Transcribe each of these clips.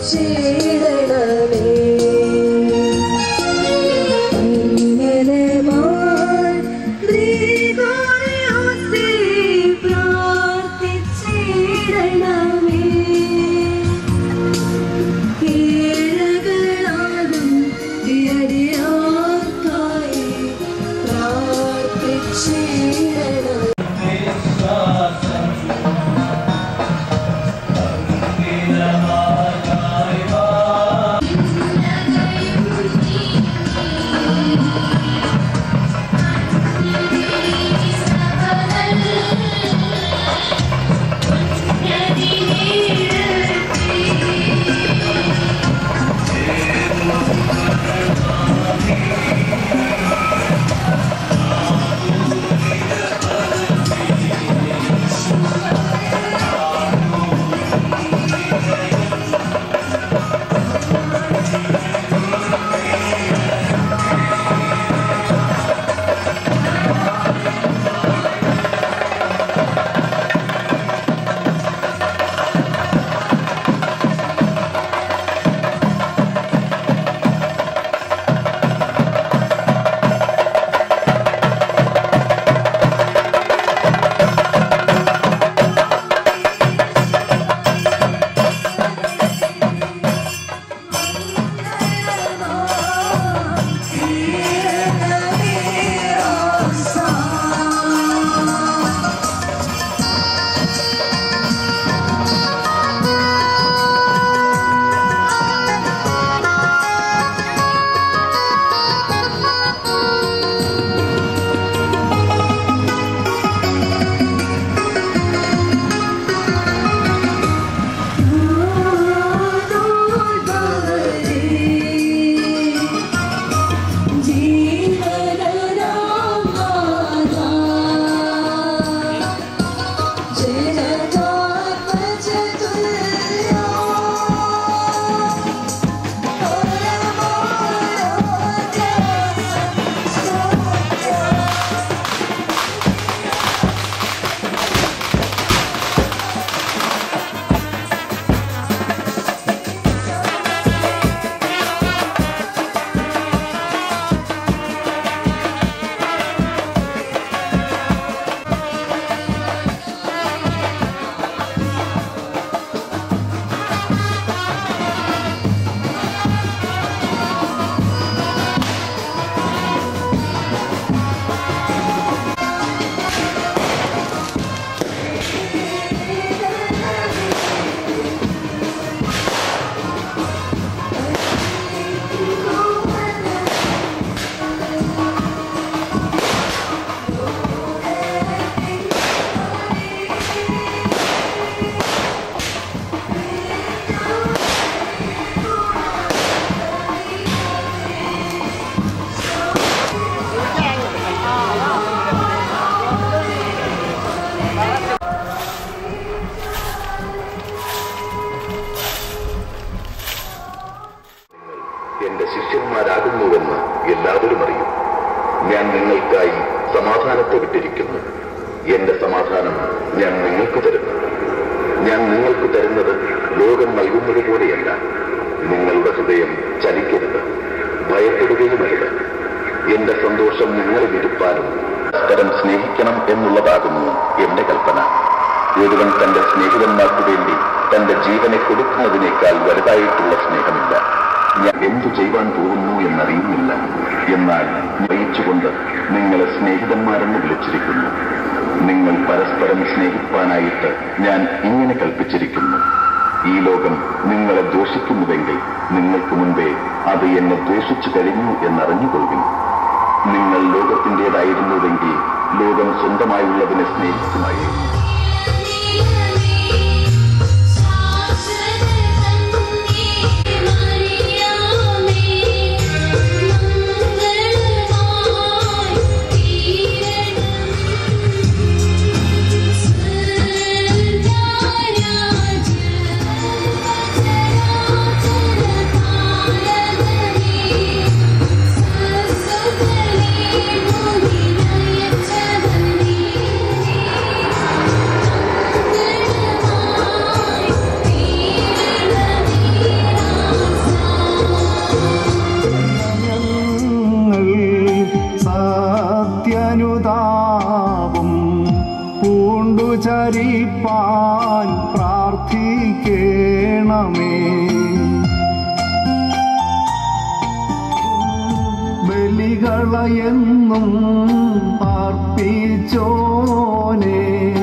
അങ്ങനെ മാൻ ഗ്രിഗോറിയോസേ പ്രാർത്ഥിച്ചിടണമേ കീഴകളാകും തിയടിയാക്കായി പ്രാർത്ഥിച്ചിടണമേ എന്റെ ശിഷ്യന്മാരാകുന്നുവെന്ന് എല്ലാവരും അറിയും ഞാൻ നിങ്ങൾക്കായി സമാധാനത്തെ വിട്ടിരിക്കുന്നു എന്റെ സമാധാനം ഞാൻ നിങ്ങൾക്ക് തരുന്നു ഞാൻ നിങ്ങൾക്ക് തരുന്നത് ലോകം നൽകുന്നത് പോലെയല്ല നിങ്ങളുടെ ഹൃദയം ചലിക്കരുത് ഭയപ്പെടുകയുമരുത് എന്റെ സന്തോഷം നിങ്ങളിൽ ഇരുപ്പാനും പരസ്പരം സ്നേഹിക്കണം എന്നുള്ളതാകുന്നു എന്റെ കൽപ്പന ഒരുവൻ തന്റെ സ്നേഹിതന്മാർക്ക് വേണ്ടി തന്റെ ജീവനെ കൊടുക്കുന്നതിനേക്കാൾ വലുതായിട്ടുള്ള സ്നേഹമില്ല ഞാൻ എന്തു ചെയ്യുവാൻ പോകുന്നു എന്നറിയുന്നില്ല എന്നാൽ അറിയിച്ചുകൊണ്ട് നിങ്ങളെ സ്നേഹിതന്മാരെന്ന് വിളിച്ചിരിക്കുന്നു നിങ്ങൾ പരസ്പരം സ്നേഹിപ്പാനായിട്ട് ഞാൻ ഇങ്ങനെ കൽപ്പിച്ചിരിക്കുന്നു ഈ ലോകം നിങ്ങളെ ദോഷിക്കുന്നുവെങ്കിൽ നിങ്ങൾക്ക് മുൻപേ അത് എന്നെ ദോഷിച്ചു കഴിഞ്ഞു എന്നറിഞ്ഞുകൊള്ളുവിൻ നിങ്ങൾ ലോകത്തിൻ്റെതായിരുന്നുവെങ്കിൽ ലോകം സ്വന്തമായുള്ളതിനെ സ്നേഹിക്കുമായിരുന്നു Thank you. ചരിപ്പാൻ പ്രാർത്ഥിക്കണമേ ബലികളയെന്നും അർപ്പിച്ചോനെ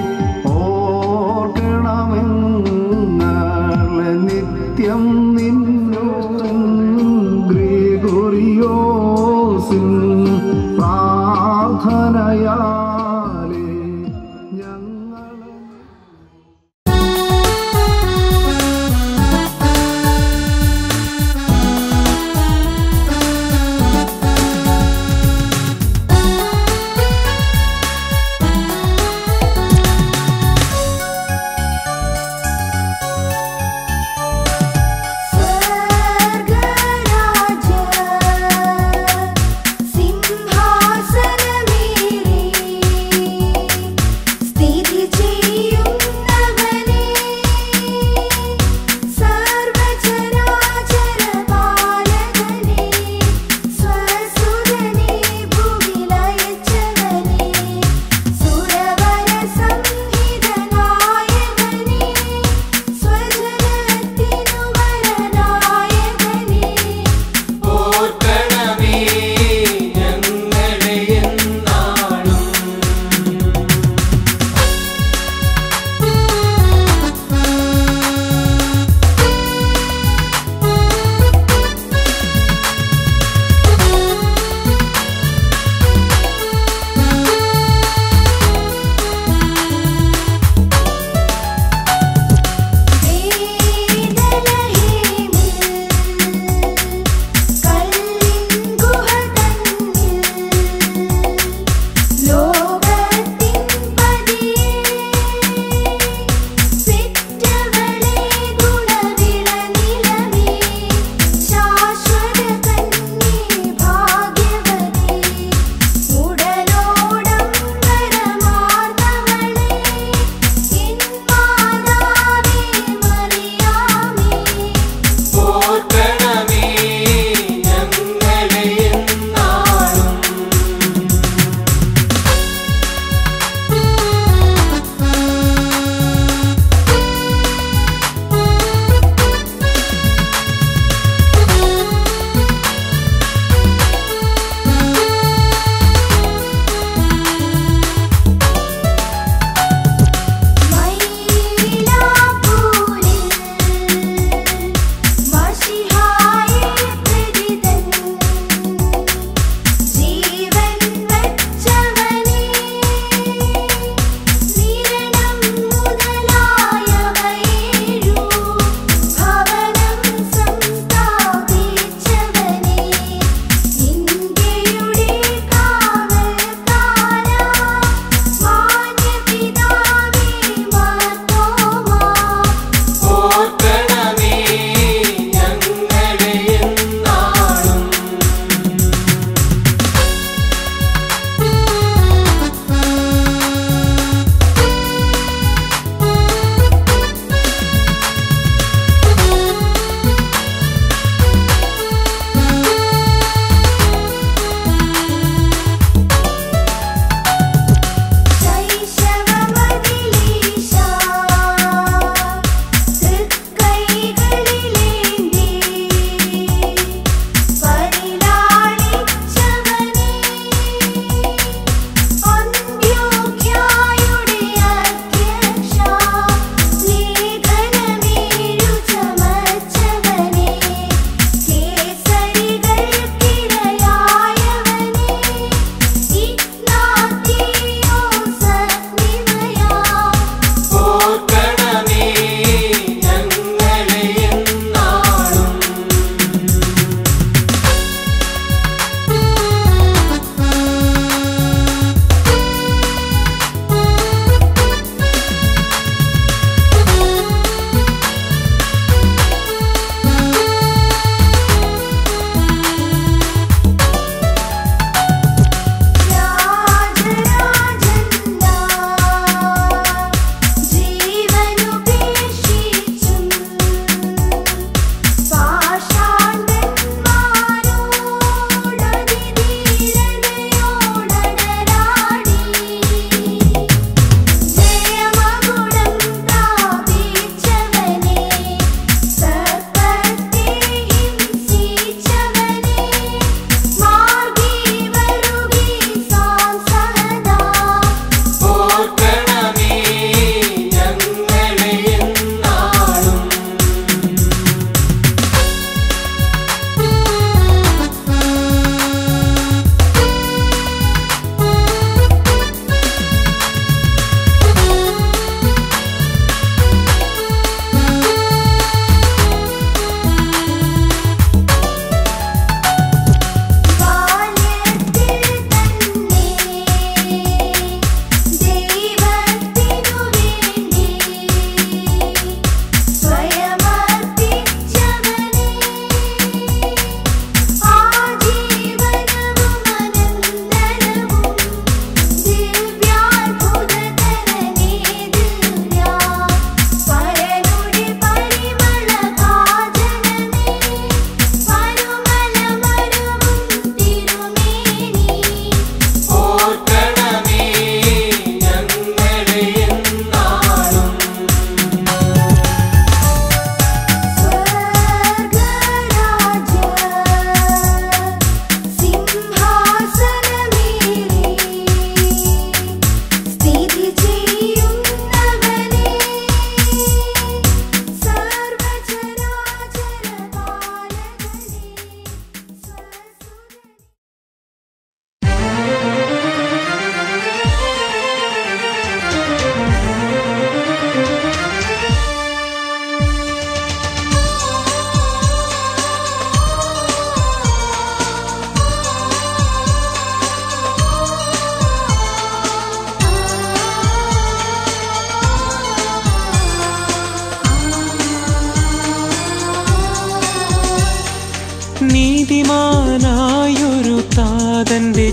ഓർക്കണമെങ്ങളെ നിത്യം നിന്നും ഗ്രിഗോറിയോസിൻ പ്രാർത്ഥനയാലേ ഞങ്ങളെ സ്വർഗരാജ സിംഹാസനമേറി സ്ഥിതി ചെയ്തിടുന്നു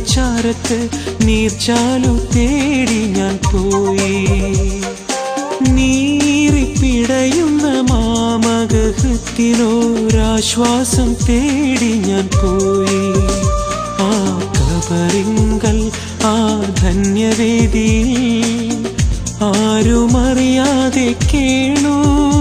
ചാരത്ത് നീർച്ചാലു തേടി ഞാൻ പോയി നീറിപ്പിടയുന്ന മാമകഹത്തിനോരാശ്വാസം തേടി ഞാൻ പോയി ആ കബറിങ്കൽ ആ ധന്യവേദിയിൽ ആരുമറിയാതെ കേണു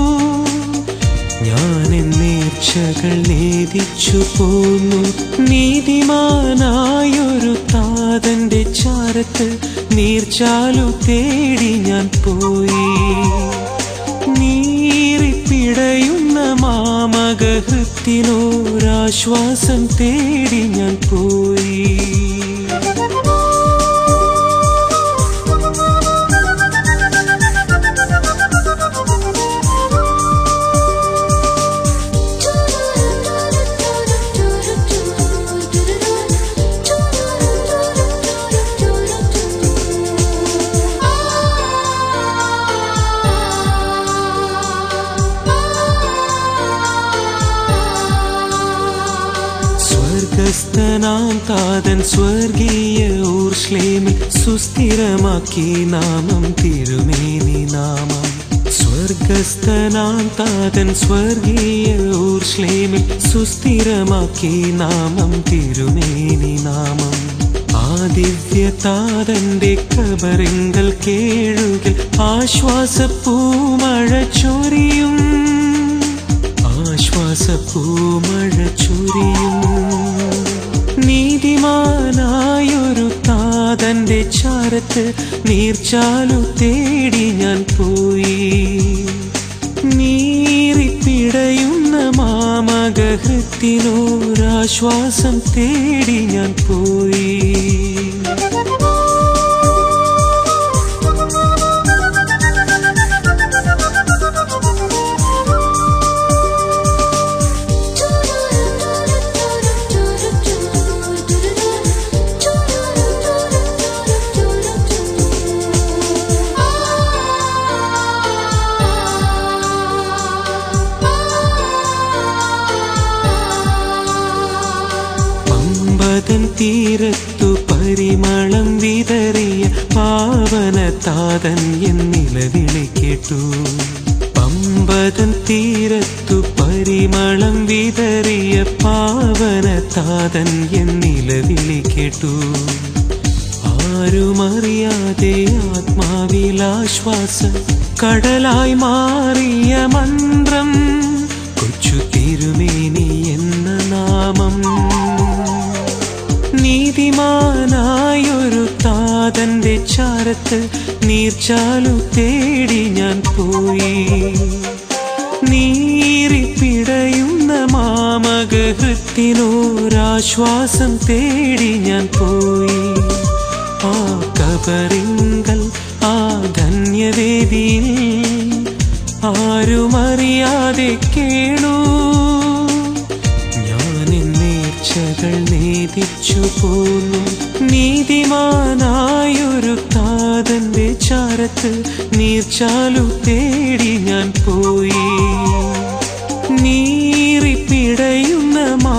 ഞാൻ നേർച്ചകൾ നേദിച്ചു പോന്നു നീതിമാനായൊരു താതന്റെ ചാരത്ത് നീർച്ചാലു തേടി ഞാൻ പോയി നീറിപ്പിടയുന്ന മാമകഹത്തിനോരാശ്വാസം തേടി ഞാൻ പോയി സ്വർഗസ്ഥനാം താതൻ സ്വർഗീയ ഊർശ്ലേമിൽ സുസ്ഥിരമാക്കി നാമം തിരുമേനി നാമം സ്വർഗസ്ഥനാം താതൻ സ്വർഗീയ ഊർശ്ലേമിൽ സുസ്ഥിരമാക്കി നാമം തിരുമേനി നാമം ആ ദിവ്യ താതന്റെ കബറിങ്കൽ കേഴുകിൽ ആശ്വാസപ്പൂമഴ ചൊരിയും ആശ്വാസപ്പൂമഴ ചൊരിയും നീതിമാനായൊരു താതന്റെ ചാരത്ത് നീർച്ചാലു തേടി ഞാൻ പോയി നീറിപ്പിടയുന്ന മാമകഹൃത്തിനോരാശ്വാസം തേടി ഞാൻ പോയി പമ്പതൻ തീരത്തു പരിമളം വിതറിയ പാവന താതൻ എന്നിലവിളി കേട്ടു പമ്പതൻ തീരത്തു പരിമളം വിതറിയ പാവന താതൻ എന്നിലവിളി കേട്ടു ആരുമറിയാതെ ആത്മാവിലാശ്വാസ കടലായി മാറിയ മന്ത്രം കൊച്ചു തിരുമേനി എന്ന നാമം നീതിമാനായൊരു താതന്റെ ചാരത്ത് നീർച്ചാലു തേടി ഞാൻ പോയി നീറിപ്പിടയുന്ന മാമകഹൃത്തിനോരാശ്വാസം തേടി ഞാൻ പോയി ആ കബറിങ്കൽ ആ ധന്യവേദിയിൽ ആരുമറിയാതെ കേണു ഞാൻ നേർച്ചകൾ നേദിച്ചു പോന്നു നീതിമാനായൊരു താതന്റെ ചാരത്ത് നീർച്ചാലു തേടി ഞാൻ പോയി നീറിപ്പിടയുന്ന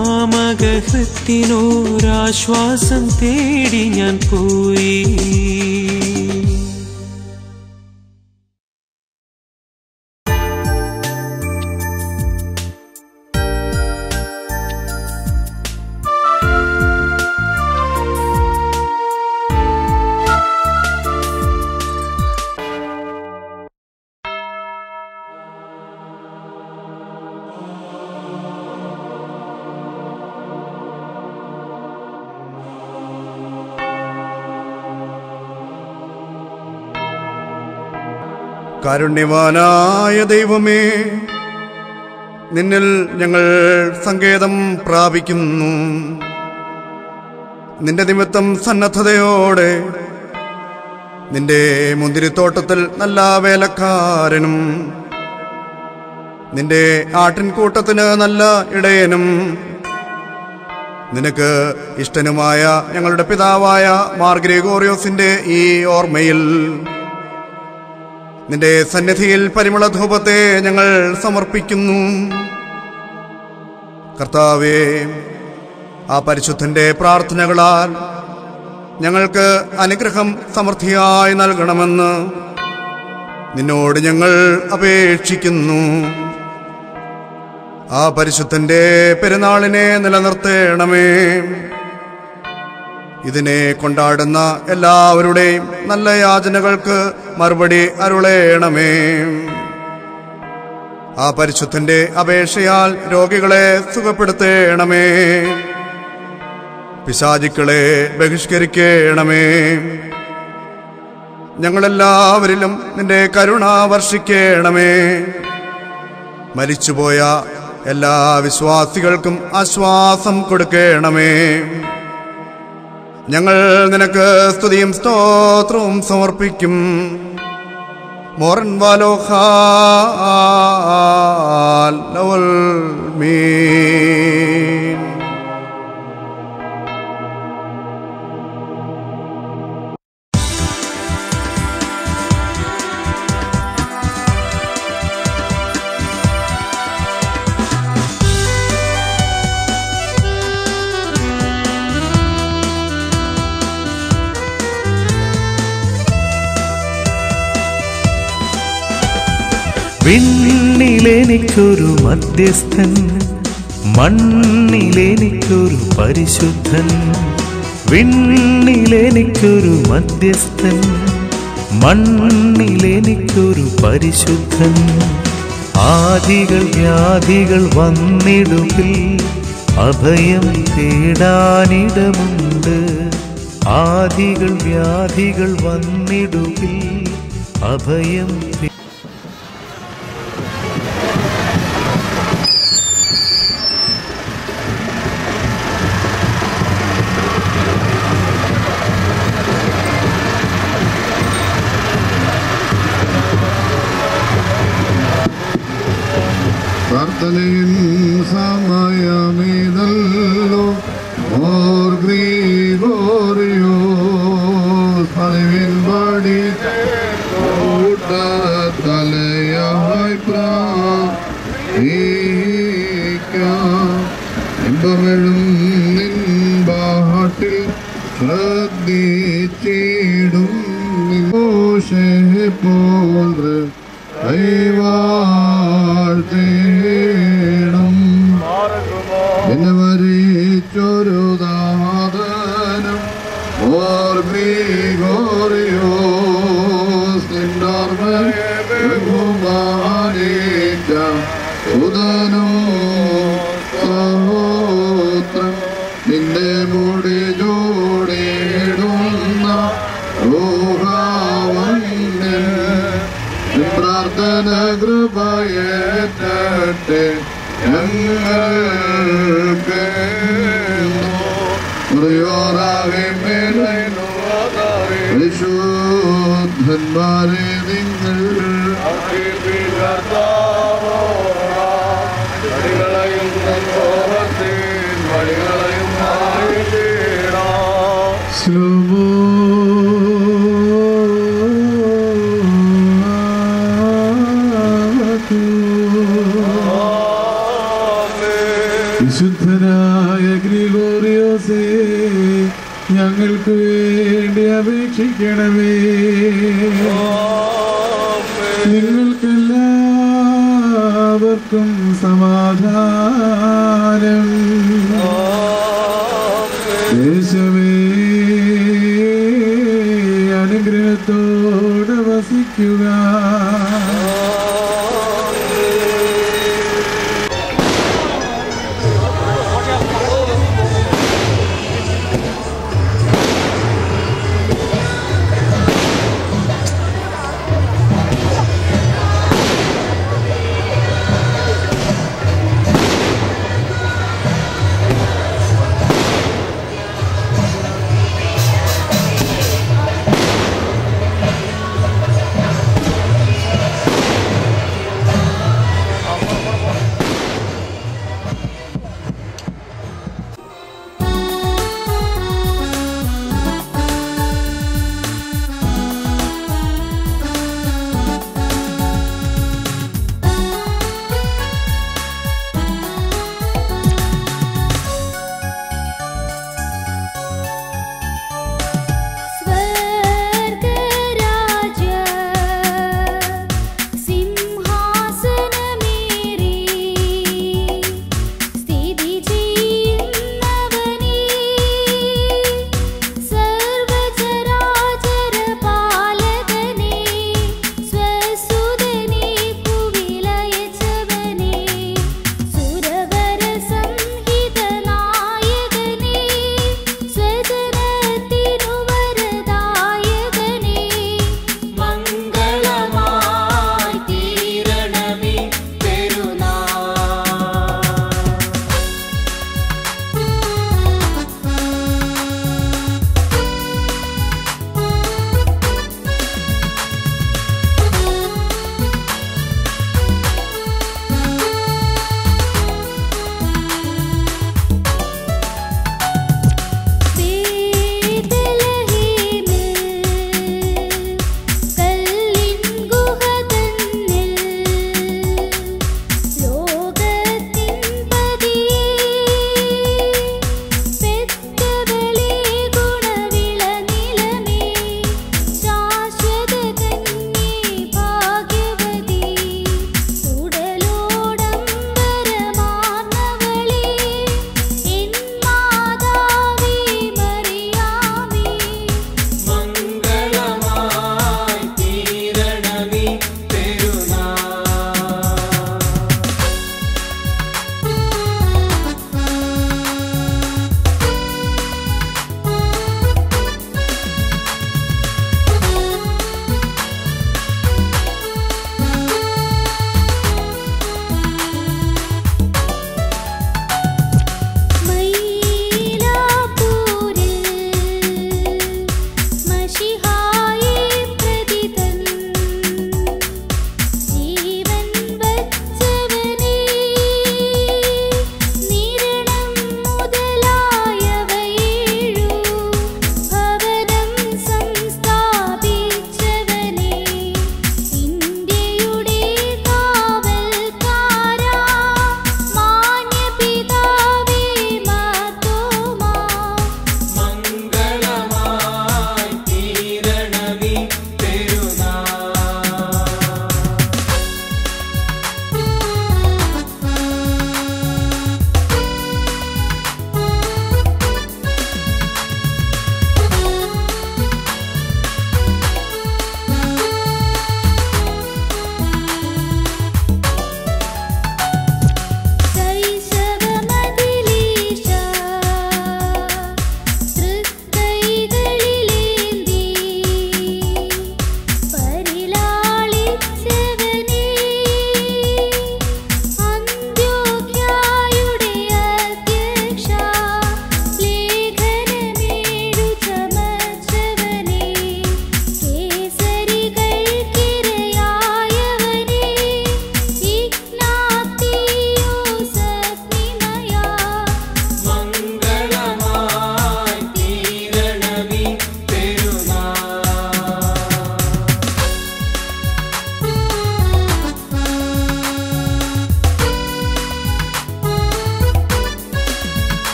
മാമകഹൃത്തിനോരാശ്വാസം തേടി ഞാൻ പോയി കാരുണ്യവാനായ ദൈവമേ നിന്നിൽ ഞങ്ങൾ സങ്കേതം പ്രാപിക്കുന്നു നിന്റെ നിമിത്തം സന്നദ്ധതയോടെ നിന്റെ മുന്തിരിത്തോട്ടത്തിൽ നല്ല വേലക്കാരനും നിന്റെ ആട്ടിൻകൂട്ടത്തിന് നല്ല ഇടയനും നിനക്ക് ഇഷ്ടനുമായ ഞങ്ങളുടെ പിതാവായ മാർ ഗ്രിഗോറിയോസിന്റെ ഈ ഓർമ്മയിൽ നിന്റെ സന്നിധിയിൽ പരിമളധൂപത്തെ ഞങ്ങൾ സമർപ്പിക്കുന്നു കർത്താവേ ആ പരിശുദ്ധന്റെ പ്രാർത്ഥനകളാൽ ഞങ്ങൾക്ക് അനുഗ്രഹം സമൃദ്ധിയായി നൽകണമെന്ന് നിന്നോട് ഞങ്ങൾ അപേക്ഷിക്കുന്നു ആ പരിശുദ്ധന്റെ പെരുന്നാളിനെ നിലനിർത്തേണമേ ഇതിനെ കൊണ്ടാടുന്ന എല്ലാവരുടെയും നല്ല യാചനകൾക്ക് മറുപടി അരുളേണമേ ആ പരിശുദ്ധന്റെ അപേക്ഷയാൽ രോഗികളെ സുഖപ്പെടുത്തേണമേ പിശാചുക്കളെ ബഹിഷ്കരിക്കണമേ ഞങ്ങളെല്ലാവരിലും നിന്റെ കരുണ വർഷിക്കണമേ മരിച്ചുപോയ എല്ലാ വിശ്വാസികൾക്കും ആശ്വാസം കൊടുക്കണമേ ഞങ്ങൾ നിനക്ക് സ്തുതിയും സ്തോത്രവും സമർപ്പിക്കും മോറൻ വാലോഹാൽ ലവൽ മീൻ വിണ്ണിലെനിക്കൊരു മധ്യസ്ഥൻ മണ്ണിലെനിക്കൊരു പരിശുദ്ധൻ വിണ്ണിലെനിക്കൊരു മധ്യസ്ഥൻ മണ്ണിലെനിക്കൊരു പരിശുദ്ധൻ ആദികൾ വ്യാധികൾ വന്നിടുകിൽ അഭയം തേടാനിടമുണ്ട് ആദികൾ വ്യാധികൾ വന്നിടുകിൽ അഭയം തേ പ്രാർത്ഥനയിൻ സമയമീതല്ലോ ഓർ ഗ്രീഗോറിയോ പതിവിൻ പടി കൂട്ട തലയായി പ്രാപിക്കാം ഇമ്പമെഴും നിൻ പാട്ടിൽ ശ്രദ്ധിച്ചിടും നിഘോഷേ പോൽ കൈവാഴ്ത്തേണം എന്നെ വരിച്ചൊരു ദാതനം ഓർ ഗ്രീഗോറിയോ ബഹുമാനിച്ച സുതനോ സഹോത്രം നിന്റെ മുടി ജോടിയിടുന്ന ഊഹാവന്യൻ പ്രാർത്ഥന കൃപയേറ്റട്ടെ ഞങ്ങൾക്ക് വിശുദ്ധന്മാരെ നിങ്ങൾ വിശുദ്ധനായ ഗ്രിഗോറിയോസേ ഞങ്ങൾക്ക് വേണ്ടി അപേക്ഷിക്കണമേ നിങ്ങൾക്കെല്ലാവർക്കും സമാധാനം ദേശമേ അനുഗ്രഹത്തോടെ വസിക്കുക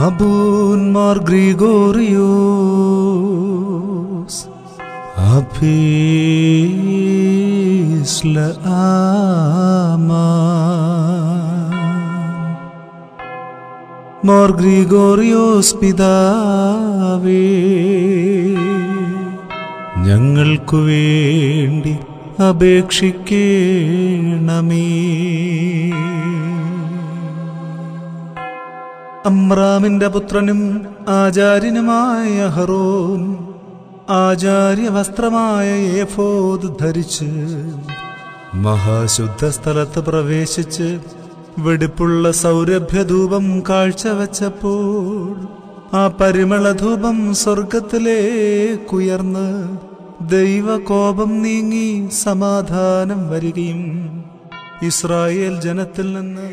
അബൂന്മാർ ഗ്രിഗോറിയോസ് അഭീസ്ല ആമാ മോർ ഗ്രിഗോറിയോസ് പിതാവേ ഞങ്ങൾക്കു വേണ്ടി അപേക്ഷിക്കണമേ അമ്രാമിന്റെ പുത്രനും ആചാര്യനുമായ ഹറോൻ ആചാര്യ വസ്ത്രമായ ഏഫോദ് ധരിച്ച് മഹാശുദ്ധ സ്ഥലത്ത് പ്രവേശിച്ച് വെടിപ്പുള്ള സൗരഭ്യധൂപം കാഴ്ചവെച്ചപ്പോൾ ആ പരിമളധൂപം സ്വർഗത്തിലേക്കുയർന്ന് ദൈവകോപം നീങ്ങി സമാധാനം വരികയും ഇസ്രായേൽ ജനത്തിൽ നിന്ന്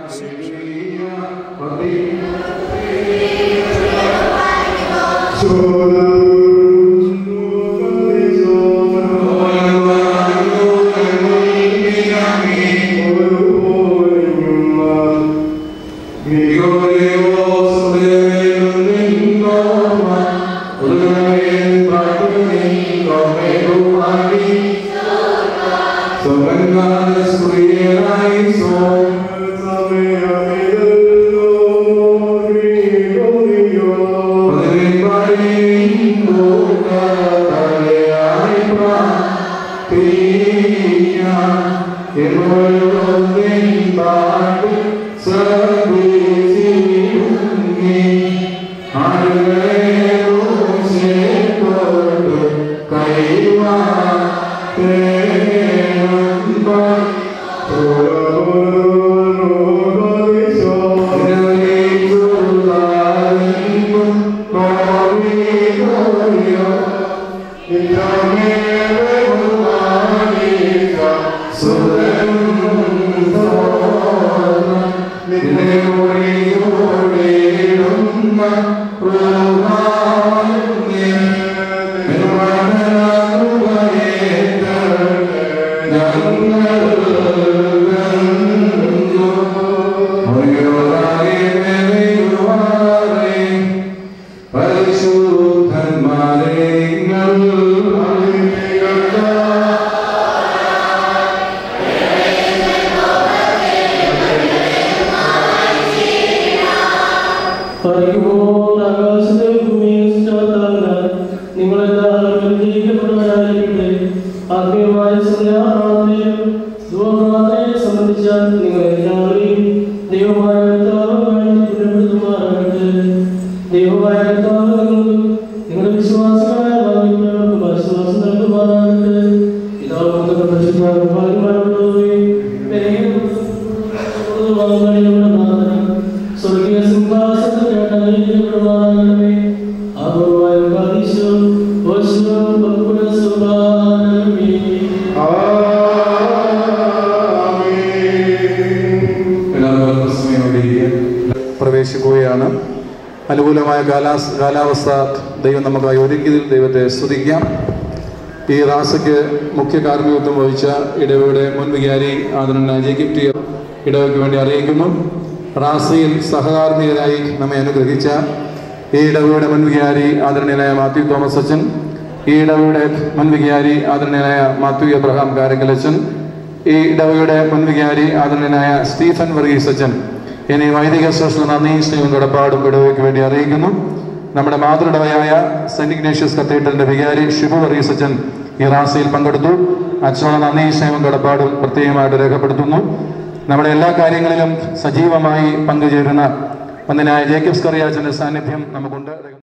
പറയുമ്പോൾ ആകാശത്തെ ഭൂമിയെ സൃഷ്ടാത്താവിനാൽ നിങ്ങളെല്ലാവരും അനുഗ്രഹിക്കപ്പെട്ടവരായിരിക്കട്ടെ. ആത്മീയമായ സന്ധ്യാപ്രാർത്ഥനയും ധൂപപ്രാർത്ഥനയെ സംബന്ധിച്ചാൽ നിങ്ങളെല്ലാവരെയും ദൈവമായ കർത്താവുമായി പുനഃപ്പെടുത്തുമാറാകട്ടെ. ദൈവമായ കർത്താവ് നിങ്ങൾക്കും നിങ്ങളുടെ വിശ്വാസികളായ ഭാഗ്യങ്ങൾക്ക് വിശ്വാസം നൽകുമാറാകട്ടെ. പിതാവ് പുത്രൻ പരിശുദ്ധാത്മാവുമായുള്ളവരെ, സ്വർഗീയ സിംഹാസനത്തിൽ അനുഗ്രഹിക്കപ്പെടുമാറാകണമേ. ആഗോളമായ ഉപാധീശോ, ഓശോ, ബഹുഗുണ സ്വഭാവമേ. എല്ലാവർക്കും സമയമായിരിക്കും പ്രവേശിക്കുകയാണ് അനുകൂലമായ കാലാസ് കാലാവസ്ഥ ദൈവം നമുക്കായി ഒരുക്കിയതിൽ ദൈവത്തെ സ്തുതിക്കാം ഈ റാസയ്ക്ക് മുഖ്യ കാർമ്മികത്വം വഹിച്ച ഇടവയുടെ മുൻ വികാരി ആദരണ ജേക്കിബ് ടി ഇടവയ്ക്ക് വേണ്ടി അറിയിക്കുന്നു റാസയിൽ സഹകാർമ്മികരായി നമ്മെ അനുഗ്രഹിച്ച ഈ ഇടവയുടെ മുൻ വികാരി ആദരണീയനായ മാത്യു തോമസ് അച്ഛൻ ഈ ഇടവയുടെ മുൻ വികാരി ആദരണീയനായ മാത്യു എബ്രഹാം കാരക്കലച്ചൻ ഈ ഇടവയുടെ മുൻ വികാരി ആദരണീയനായ സ്റ്റീഫൻ വർഗീസ് അച്ഛൻ ഇനി വൈദിക ശ്രേഷ്ഠ നന്ദി സ്നേഹം കടപ്പാടും ഇടവയ്ക്ക് വേണ്ടി അറിയിക്കുന്നു നമ്മുടെ മാതൃടവയായ സെന്റ് ഇഗ്നേഷ്യസ് കത്തീഡ്രലിന്റെ വികാരി ഷിബു വർഗീസ് അച്ഛൻ ഈ റാസയിൽ പങ്കെടുത്തു അച്ഛനോട് നന്ദി സ്നേഹം കടപ്പാടും പ്രത്യേകമായിട്ട് രേഖപ്പെടുത്തുന്നു നമ്മുടെ എല്ലാ കാര്യങ്ങളിലും സജീവമായി പങ്കുചേരുന്ന ഒന്നിനായ ജേക്കബ്സ് കറിയാച്ചന്റെ സാന്നിധ്യം നമുക്കുണ്ട്